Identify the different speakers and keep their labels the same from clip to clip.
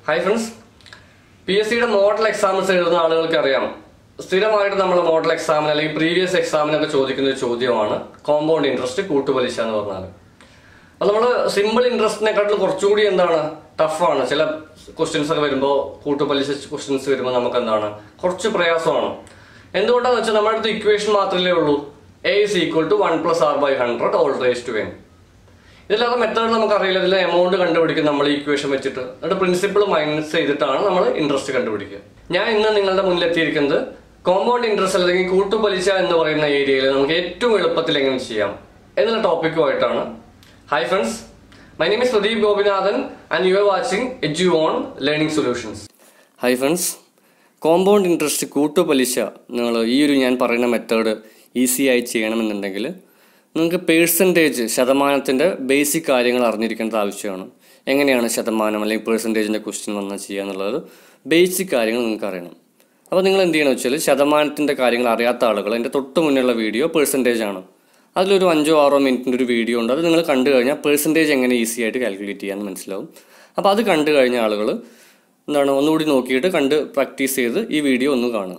Speaker 1: hi friends P S സിയുടെ model exams എഴുതുന്ന ആളുകൾക്ക് അറിയാം സ്ഥിരമായിട്ട് നമ്മൾ മോഡൽ എക്സാമിന് അല്ലെങ്കിൽ പ്രീവിയസ് എക്സാമിനൊക്കെ ചോദിക്കുന്ന ഒരു ചോദ്യമാണ് കോമ്പൗണ്ട് ഇൻട്രസ്റ്റ് കൂട്ടുപലിശ എന്ന് പറഞ്ഞാൽ അത് നമ്മൾ സിമ്പിൾ ഇൻട്രസ്റ്റിനെക്കാട്ടിലും കുറച്ചുകൂടി എന്താണ് ടഫാണ് ചില ക്വസ്റ്റ്യൻസ് ഒക്കെ വരുമ്പോൾ കൂട്ടുപലിശ ക്വസ്റ്റ്യൻസ് വരുമ്പോൾ നമുക്ക് എന്താണ് കുറച്ച് പ്രയാസമാണ് എന്തുകൊണ്ടാന്ന് വെച്ചാൽ നമ്മുടെ അടുത്ത് ഇക്വേഷൻ മാത്രമേ ഉള്ളൂ A is equal to one plus R by hundred all raise to N ഇതിലൊക്കെ മെത്തേഡ് നമുക്ക് അറിയില്ല ഇതിലെ എമൗണ്ട് കണ്ടുപിടിക്കും നമ്മൾ ഇക്വേഷൻ വെച്ചിട്ട് എന്നിട്ട് പ്രിൻസിപ്പിൾ മൈനസ് ചെയ്തിട്ടാണ് നമ്മൾ ഇൻട്രസ്റ്റ് കണ്ടുപിടിക്കുക ഞാൻ ഇന്ന് നിങ്ങളുടെ മുന്നിൽ എത്തിയിരിക്കുന്നത് കോമ്പൗണ്ട് ഇൻട്രസ്റ്റ് അല്ലെങ്കിൽ കൂട്ടുപലിശ എന്ന് പറയുന്ന ഏരിയയിൽ നമുക്ക് ഏറ്റവും എളുപ്പത്തിൽ എങ്ങനെ ചെയ്യാം എന്നുള്ള ടോപ്പിക്കുമായിട്ടാണ് hi friends my name is Pradeep Gopinathan and you are watching Edu on learning solutions hi friends compound interest കൂട്ടുപലിശ നിങ്ങൾ ഈ ഒരു ഞാൻ പറയുന്ന മെത്തേഡ് ഈസി ആയി ചെയ്യണമെന്നുണ്ടെങ്കിൽ നിങ്ങൾക്ക് പേഴ്സൻറ്റേജ് ശതമാനത്തിൻ്റെ ബേസിക് കാര്യങ്ങൾ അറിഞ്ഞിരിക്കേണ്ടത് ആവശ്യമാണ് എങ്ങനെയാണ് ശതമാനം അല്ലെങ്കിൽ പേഴ്സൻറ്റേജിൻ്റെ ക്വസ്റ്റ്യൻ വന്നാൽ ചെയ്യുക എന്നുള്ളത് ബേസിക് കാര്യങ്ങൾ നിങ്ങൾക്ക് അറിയണം അപ്പോൾ നിങ്ങൾ എന്ത് ചെയ്യണമെന്ന് വെച്ചാൽ ശതമാനത്തിൻ്റെ കാര്യങ്ങൾ അറിയാത്ത ആളുകൾ എൻ്റെ തൊട്ട് മുന്നുള്ള വീഡിയോ പേഴ്സൻറ്റേജ് ആണ് അതിലൊരു അഞ്ചോ ആറോ മിനിറ്റിൻ്റെ ഒരു വീഡിയോ ഉണ്ട് അത് നിങ്ങൾ കണ്ടു കഴിഞ്ഞാൽ പേഴ്സൻറ്റേജ് എങ്ങനെ ഈസി ആയിട്ട് കാൽക്കുലേറ്റ് ചെയ്യാൻ മനസ്സിലാവും അപ്പോൾ അത് കണ്ടു കഴിഞ്ഞ ആളുകൾ എന്താണ് ഒന്നുകൂടി നോക്കിയിട്ട് കണ്ട് പ്രാക്ടീസ് ചെയ്ത് ഈ വീഡിയോ ഒന്ന് കാണുക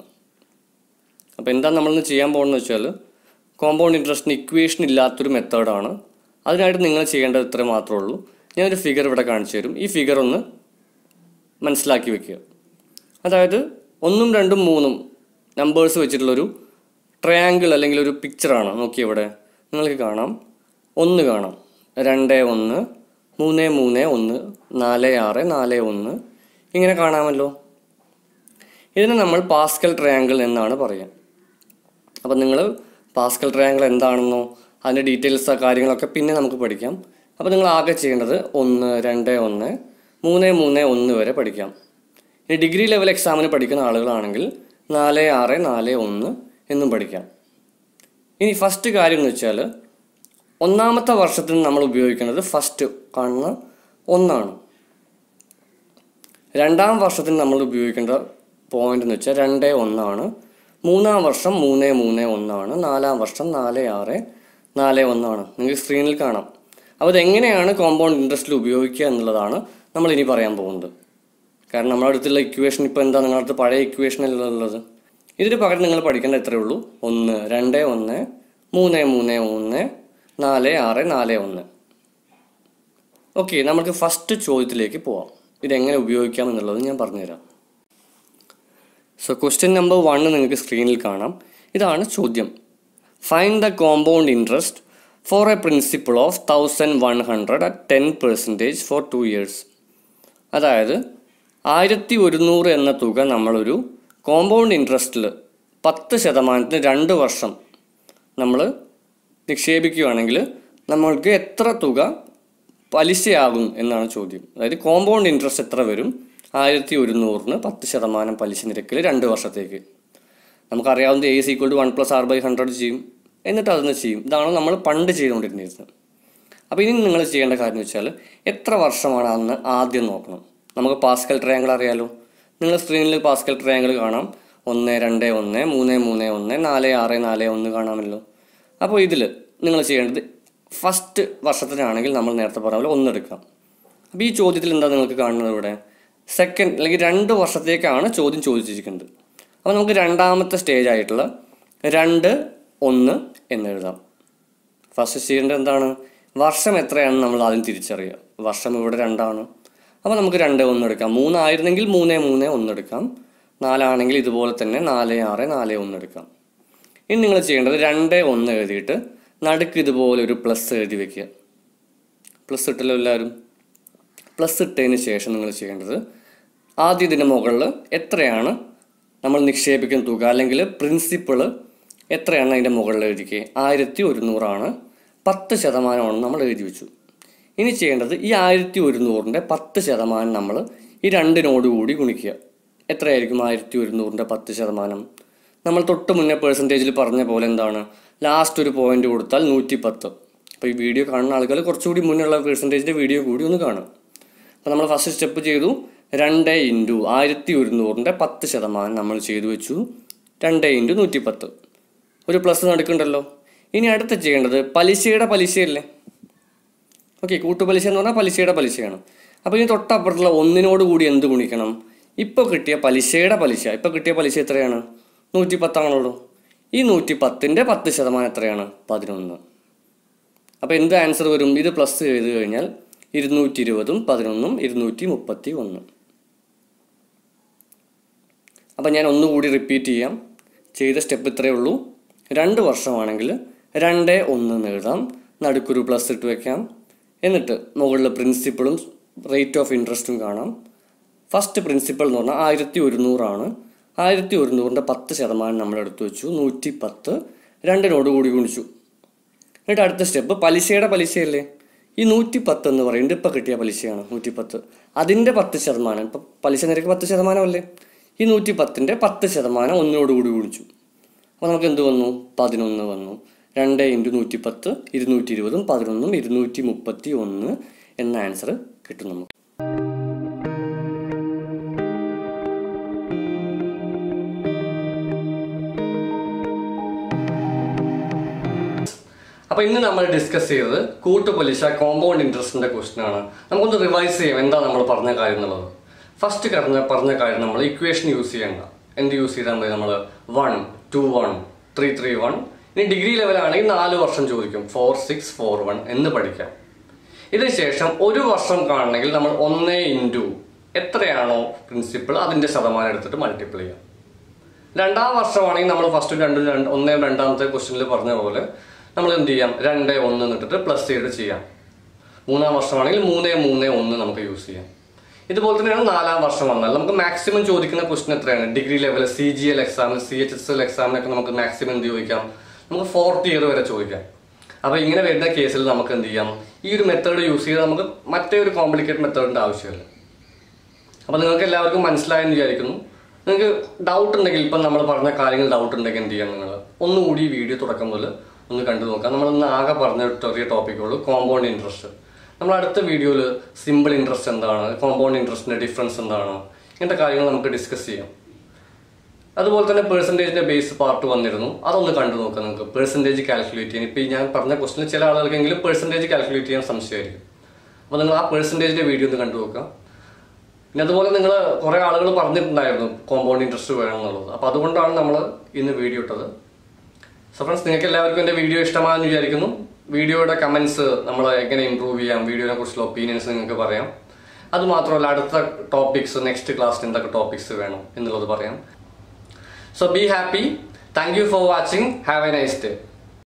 Speaker 1: അപ്പോൾ എന്താ നമ്മളിന്ന് ചെയ്യാൻ പോകുന്നത് വെച്ചാൽ കോമ്പൗണ്ട് ഇൻട്രസ്റ്റിന് ഇക്വേഷൻ ഇല്ലാത്തൊരു മെത്തേഡാണ് അതിനായിട്ട് നിങ്ങൾ ചെയ്യേണ്ടത് ഇത്ര മാത്രമേ ഉള്ളൂ ഞാനൊരു ഫിഗർ ഇവിടെ കാണിച്ചു തരും ഈ ഫിഗർ ഒന്ന് മനസ്സിലാക്കി വെക്കുക അതായത് ഒന്നും രണ്ടും മൂന്നും നമ്പേഴ്സ് വെച്ചിട്ടുള്ളൊരു ട്രയാങ്കിൾ അല്ലെങ്കിൽ ഒരു പിക്ചറാണ് നോക്കി ഇവിടെ നിങ്ങൾക്ക് കാണാം ഒന്ന് കാണാം രണ്ട് ഒന്ന് മൂന്ന് മൂന്ന് ഒന്ന് നാല് ആറ് നാല് ഒന്ന് ഇങ്ങനെ കാണാമല്ലോ ഇതിനെ നമ്മൾ പാസ്കൽ ട്രയാങ്കിൾ എന്നാണ് പറയുക അപ്പം നിങ്ങൾ പാസ്കൽ ട്രയാങ്കിൾ എന്താണെന്നോ അതിൻ്റെ ഡീറ്റെയിൽസ് കാര്യങ്ങളൊക്കെ പിന്നെ നമുക്ക് പഠിക്കാം അപ്പോൾ നിങ്ങൾ ആകെ ചെയ്യേണ്ടത് ഒന്ന് രണ്ട് ഒന്ന് മൂന്ന് മൂന്ന് ഒന്ന് വരെ പഠിക്കാം ഇനി ഡിഗ്രി ലെവൽ എക്സാമിന് പഠിക്കുന്ന ആളുകളാണെങ്കിൽ നാല് ആറ് നാല് ഒന്ന് എന്നും പഠിക്കാം ഇനി ഫസ്റ്റ് കാര്യം എന്ന് വെച്ചാൽ ഒന്നാമത്തെ വർഷത്തിൽ നമ്മൾ ഉപയോഗിക്കുന്നത് ഫസ്റ്റ് കാണുന്ന ഒന്നാണ് രണ്ടാം വർഷത്തിൽ നമ്മൾ ഉപയോഗിക്കേണ്ട പോയിന്റ് എന്ന് വെച്ചാൽ രണ്ട് ഒന്നാണ് മൂന്നാം വർഷം മൂന്ന് മൂന്ന് ഒന്നാണ് നാലാം വർഷം നാല് ആറ് നാല് ഒന്നാണ് നിങ്ങൾക്ക് സ്ക്രീനിൽ കാണാം അപ്പോൾ ഇതെങ്ങനെയാണ് കോമ്പൗണ്ട് ഇൻട്രസ്റ്റിൽ ഉപയോഗിക്കുക എന്നുള്ളതാണ് നമ്മൾ ഇനി പറയാൻ പോകുന്നത് കാരണം നമ്മുടെ അടുത്തുള്ള ഇക്വേഷൻ ഇപ്പോൾ എന്താ നിങ്ങളുടെ അടുത്ത് പഴയ ഇക്വേഷൻ ഉള്ളത് ഇതിന് പകരം നിങ്ങൾ പഠിക്കേണ്ട എത്രയേ ഉള്ളൂ ഒന്ന് രണ്ട് ഒന്ന് മൂന്ന് മൂന്ന് ഒന്ന് നാല് ആറ് നാല് ഒന്ന് ഓക്കെ നമുക്ക് ഫസ്റ്റ് ചോദ്യത്തിലേക്ക് പോവാം ഇതെങ്ങനെ ഉപയോഗിക്കാം എന്നുള്ളത് ഞാൻ പറഞ്ഞുതരാം സോ ക്വസ്റ്റ്യൻ നമ്പർ വണ്ണ് നിങ്ങൾക്ക് സ്ക്രീനിൽ കാണാം ഇതാണ് ചോദ്യം find the compound interest for a principal of thousand one hundred at ten percentage for two years അതായത് ആയിരത്തി ഒരുന്നൂറ് എന്ന തുക നമ്മളൊരു കോമ്പൗണ്ട് ഇൻട്രസ്റ്റിൽ പത്ത് ശതമാനത്തിന് രണ്ട് വർഷം നമ്മൾ നിക്ഷേപിക്കുകയാണെങ്കിൽ നമ്മൾക്ക് എത്ര തുക പലിശയാകും എന്നാണ് ചോദ്യം അതായത് കോമ്പൗണ്ട് ഇൻട്രസ്റ്റ് എത്ര വരും ആയിരത്തി ഒരുന്നൂറിന് പത്ത് ശതമാനം പലിശ നിരക്കിൽ രണ്ട് വർഷത്തേക്ക് നമുക്കറിയാവുന്നത് A equal to one plus R by hundred ചെയ്യും എന്നിട്ട് അതൊന്ന് ചെയ്യും ഇതാണ് നമ്മൾ പണ്ട് ചെയ്തുകൊണ്ടിരുന്നത് അപ്പോൾ ഇനി നിങ്ങൾ ചെയ്യേണ്ട കാര്യം എന്ന് വെച്ചാൽ എത്ര വർഷമാണ് അന്ന് ആദ്യം നോക്കണം നമുക്ക് പാസ്കൽ ട്രയാങ്കിൾ അറിയാലോ നിങ്ങൾ സ്ക്രീനിൽ പാസ്കൽ ട്രയാങ്കിൾ കാണാം ഒന്ന് രണ്ട് ഒന്ന് മൂന്ന് മൂന്ന് ഒന്ന് നാല് ആറ് നാല് ഒന്ന് കാണാമല്ലോ അപ്പോൾ ഇതിൽ നിങ്ങൾ ചെയ്യേണ്ടത് ഫസ്റ്റ് വർഷത്തിനാണെങ്കിൽ നമ്മൾ നേരത്തെ പറഞ്ഞ പോലെ ഒന്നെടുക്കാം അപ്പോൾ ഈ ചോദ്യത്തിൽ എന്താ നിങ്ങൾക്ക് കാണുന്നത് ഇവിടെ സെക്കൻഡ് അല്ലെങ്കിൽ രണ്ട് വർഷത്തേക്കാണ് ചോദ്യം ചോദിച്ചിരിക്കുന്നത് അപ്പോൾ നമുക്ക് രണ്ടാമത്തെ സ്റ്റേജ് ആയിട്ടുള്ള രണ്ട് ഒന്ന് എന്നെഴുതാം ഫസ്റ്റ് ചെയ്യേണ്ടത് എന്താണ് വർഷം എത്രയാണെന്ന് നമ്മൾ ആദ്യം തിരിച്ചറിയുക വർഷം ഇവിടെ രണ്ടാണ് അപ്പോൾ നമുക്ക് രണ്ട് ഒന്ന് എടുക്കാം മൂന്നായിരുന്നെങ്കിൽ മൂന്ന് മൂന്ന് ഒന്ന് എടുക്കാം നാലാണെങ്കിൽ ഇതുപോലെ തന്നെ നാല് ആറ് നാല് ഒന്ന് എടുക്കാം ഇനി നിങ്ങൾ ചെയ്യേണ്ടത് രണ്ട് ഒന്ന് എഴുതിയിട്ട് നടുക്ക് ഇതുപോലെ ഒരു പ്ലസ് എഴുതി വെക്കുക പ്ലസ് ഇട്ടല്ലോ എല്ലാവരും പ്ലസ് ഇട്ടതിന് ശേഷം നിങ്ങൾ ചെയ്യേണ്ടത് ആദ്യം ഇതിൻ്റെ മുകളിൽ എത്രയാണ് നമ്മൾ നിക്ഷേപിക്കുന്ന തുക അല്ലെങ്കിൽ പ്രിൻസിപ്പിള് എത്രയാണ് അതിൻ്റെ മുകളിൽ എഴുതിക്കുക ആയിരത്തി ഒരുന്നൂറാണ് പത്ത് ശതമാനമാണ് നമ്മൾ എഴുതി വെച്ചു ഇനി ചെയ്യേണ്ടത് ഈ ആയിരത്തി ഒരുന്നൂറിൻ്റെ പത്ത് ശതമാനം നമ്മൾ ഈ രണ്ടിനോട് കൂടി ഗുണിക്കുക എത്രയായിരിക്കും ആയിരത്തി ഒരുന്നൂറിൻ്റെ പത്ത് ശതമാനം നമ്മൾ തൊട്ട് മുന്നേ പേഴ്സൻറ്റേജിൽ പറഞ്ഞ പോലെ എന്താണ് ലാസ്റ്റ് ഒരു പോയിന്റ് കൊടുത്താൽ നൂറ്റി പത്ത് അപ്പോൾ ഈ വീഡിയോ കാണുന്ന ആളുകൾ കുറച്ചുകൂടി മുന്നുള്ള പേഴ്സൻറ്റേജിൻ്റെ വീഡിയോ കൂടി ഒന്ന് കാണും അപ്പോൾ നമ്മൾ ഫസ്റ്റ് സ്റ്റെപ്പ് ചെയ്തു രണ്ട് ഇൻറ്റു ആയിരത്തി ഒരുന്നൂറിൻ്റെ പത്ത് ശതമാനം നമ്മൾ ചെയ്തു വെച്ചു രണ്ട് ഇൻറ്റു നൂറ്റി പത്ത് ഒരു പ്ലസ് നടക്കുന്നുണ്ടല്ലോ ഇനി അടുത്ത് ചെയ്യേണ്ടത് പലിശയുടെ പലിശയല്ലേ ഓക്കെ കൂട്ടുപലിശ എന്ന് പറഞ്ഞാൽ പലിശയുടെ പലിശയാണ് അപ്പോൾ ഇനി തൊട്ടപ്പുറത്തുള്ള ഒന്നിനോട് കൂടി എന്ത് ഗുണിക്കണം ഇപ്പോൾ കിട്ടിയ പലിശയുടെ പലിശ ഇപ്പോൾ കിട്ടിയ പലിശ എത്രയാണ് നൂറ്റി പത്താണുള്ളൂ ഈ നൂറ്റി പത്തിൻ്റെ പത്ത് ശതമാനം എത്രയാണ് പതിനൊന്ന് അപ്പോൾ എന്ത് ആൻസർ വരും ഇത് പ്ലസ് ചെയ്ത് കഴിഞ്ഞാൽ ഇരുന്നൂറ്റി ഇരുപതും പതിനൊന്നും ഇരുന്നൂറ്റി മുപ്പത്തി ഒന്ന് അപ്പം ഞാൻ ഒന്നുകൂടി റിപ്പീറ്റ് ചെയ്യാം ചെയ്ത സ്റ്റെപ്പ് ഇത്രയേ ഉള്ളൂ രണ്ട് വർഷമാണെങ്കിൽ രണ്ട് ഒന്ന് എന്ന് എഴുതാം നടുക്കൊരു പ്ലസ് ഇട്ട് വെക്കാം എന്നിട്ട് മുകളിൽ പ്രിൻസിപ്പളും റേറ്റ് ഓഫ് ഇൻട്രസ്റ്റും കാണാം ഫസ്റ്റ് പ്രിൻസിപ്പൾ എന്ന് പറഞ്ഞാൽ ആയിരത്തി ഒരുന്നൂറാണ് ആയിരത്തി ഒരുന്നൂറിൻ്റെ പത്ത് ശതമാനം നമ്മൾ എടുത്തു വെച്ചു നൂറ്റി പത്ത് രണ്ടിനോട് കൂടി ഗുണിച്ചു എന്നിട്ട് അടുത്ത സ്റ്റെപ്പ് പലിശയുടെ പലിശയല്ലേ ഈ നൂറ്റി പത്ത് എന്ന് പറയുന്നത് ഇപ്പം കിട്ടിയ പലിശയാണ് നൂറ്റി പത്ത് അതിൻ്റെ പത്ത് ശതമാനം ഇപ്പം പലിശ നിരക്ക് പത്ത് ശതമാനമല്ലേ ഈ നൂറ്റി പത്തിൻ്റെ പത്ത് ശതമാനം ഒന്നിനോട് കൂടി ഗുണിച്ചു അപ്പോൾ നമുക്ക് എന്ത് വന്നു പതിനൊന്ന് വന്നു രണ്ട് ഇൻറ്റു നൂറ്റി പത്ത് ഇരുന്നൂറ്റി ഇരുപതും പതിനൊന്നും ഇരുന്നൂറ്റി മുപ്പത്തി ഒന്ന് എന്ന ആൻസർ കിട്ടും നമുക്ക് അപ്പോൾ ഇന്ന് നമ്മൾ ഡിസ്കസ് ചെയ്തത് കൂട്ടുപലിശ കോമ്പൗണ്ട് ഇൻട്രസ്റ്റിന്റെ ക്വസ്റ്റൻ ആണ് നമുക്കൊന്ന് റിവൈസ് ചെയ്യാം എന്താ നമ്മൾ പറഞ്ഞ കാര്യം എന്നുള്ളത് ഫസ്റ്റ് പറഞ്ഞ പറഞ്ഞ കാര്യം നമ്മൾ ഇക്വേഷൻ യൂസ് ചെയ്യണ്ട എന്ത് യൂസ് ചെയ്താൽ മതി നമ്മൾ one two one three three one ഇനി ഡിഗ്രി ലെവലാണെങ്കിൽ നാല് വർഷം ചോദിക്കും ഫോർ സിക്സ് ഫോർ വൺ എന്ന് പഠിക്കാം ഇതിന് ശേഷം ഒരു വർഷം കാണണമെങ്കിൽ നമ്മൾ ഒന്നേ ഇൻറ്റു എത്രയാണോ പ്രിൻസിപ്പിൾ അതിന്റെ ശതമാനം എടുത്തിട്ട് മൾട്ടിപ്ലൈ ചെയ്യാം രണ്ടാം വർഷമാണെങ്കിൽ നമ്മൾ ഫസ്റ്റ് രണ്ട് രണ്ട് ഒന്നേ രണ്ടാമത്തെ ക്വസ്റ്റ്യനിൽ പറഞ്ഞ പോലെ നമ്മൾ എന്ത് ചെയ്യാം രണ്ട് ഒന്ന് എന്നിട്ടിട്ട് പ്ലസ് ചെയ്ത് ചെയ്യാം മൂന്നാം വർഷമാണെങ്കിൽ മൂന്ന് മൂന്ന് ഒന്ന് നമുക്ക് യൂസ് ചെയ്യാം ഇതുപോലെ തന്നെയാണ് നാലാം വർഷം വന്നാൽ നമുക്ക് മാക്സിമം ചോദിക്കുന്ന ക്വസ്റ്റ്യൻ എത്രയാണ് degree level C G L എക്സാമിന് സി എച്ച് എസ് എൽ എക്സാമിനൊക്കെ നമുക്ക് മാക്സിമം എന്ത് ചോദിക്കാം നമുക്ക് ഫോർത്ത് ഇയർ വരെ ചോദിക്കാം അപ്പോൾ ഇങ്ങനെ വരുന്ന കേസിൽ നമുക്ക് എന്ത് ചെയ്യാം ഈ ഒരു മെത്തേഡ് യൂസ് ചെയ്ത് നമുക്ക് മറ്റേ ഒരു കോംപ്ലിക്കേറ്റ് മെത്തേഡിന്റെ ആവശ്യമില്ല അപ്പോൾ നിങ്ങൾക്ക് എല്ലാവർക്കും മനസ്സിലായെന്ന് വിചാരിക്കുന്നു നിങ്ങൾക്ക് ഡൗട്ട് ഉണ്ടെങ്കിൽ ഇപ്പം നമ്മൾ പറഞ്ഞ കാര്യങ്ങൾ ഡൗട്ട് ഉണ്ടെങ്കിൽ എന്ത് ചെയ്യാം നിങ്ങൾ ഒന്നുകൂടി ഈ വീഡിയോ തുടക്കം മുതൽ ഒന്ന് കണ്ടു നോക്കാം നമ്മൾ ഇന്ന് ആകെ പറഞ്ഞ ചെറിയ ടോപ്പിക്കുള്ളൂ കോമ്പൗണ്ട് ഇൻട്രസ്റ്റ് നമ്മൾ അടുത്ത വീഡിയോയിൽ സിമ്പിൾ ഇൻട്രസ്റ്റ് എന്താണ് കോമ്പൗണ്ട് ഇൻട്രസ്റ്റിന്റെ ഡിഫറൻസ് എന്താണ് ഇങ്ങനത്തെ കാര്യങ്ങൾ നമുക്ക് ഡിസ്കസ് ചെയ്യാം അതുപോലെ തന്നെ പേഴ്സൻറ്റേജിന്റെ ബേസ് പാർട്ട് വന്നിരുന്നു അതൊന്ന് കണ്ടു നോക്കാം നിങ്ങൾക്ക് പേഴ്സൻറ്റേജ് കാൽക്കുലേറ്റ് ചെയ്യാൻ ഇപ്പോൾ ഈ ഞാൻ പറഞ്ഞ ക്വസ്റ്റിന് ചില ആളുകൾക്കെങ്കിലും പേഴ്സൻറ്റേജ് കാൽക്കുലേറ്റ് ചെയ്യാൻ സംശയമായിരിക്കും അപ്പോൾ നിങ്ങൾ ആ പേഴ്സൻറ്റേജിന്റെ വീഡിയോ ഒന്ന് കണ്ടു നോക്കാം പിന്നെ അതുപോലെ നിങ്ങൾ കുറെ ആളുകൾ പറഞ്ഞിട്ടുണ്ടായിരുന്നു കോമ്പൗണ്ട് ഇൻട്രസ്റ്റ് വേണം എന്നുള്ളത് അപ്പോൾ അതുകൊണ്ടാണ് നമ്മൾ ഇന്ന് വീഡിയോ ഇട്ടത് സോ ഫ്രണ്ട്സ് നിങ്ങൾക്ക് എല്ലാവർക്കും എൻ്റെ വീഡിയോ ഇഷ്ടമാണെന്ന് വിചാരിക്കുന്നു വീഡിയോയുടെ കമൻസ് നമ്മൾ എങ്ങനെ ഇമ്പ്രൂവ് ചെയ്യാം വീഡിയോനെ കുറിച്ചുള്ള ഒപ്പീനിയൻസ് നിങ്ങൾക്ക് പറയാം അതുമാത്രമല്ല അടുത്ത ടോപ്പിക്സ് നെക്സ്റ്റ് ക്ലാസ്സിൽ എന്തൊക്കെ ടോപ്പിക്സ് വേണം എന്നുള്ളത് പറയാം so be happy thank you for watching have a nice day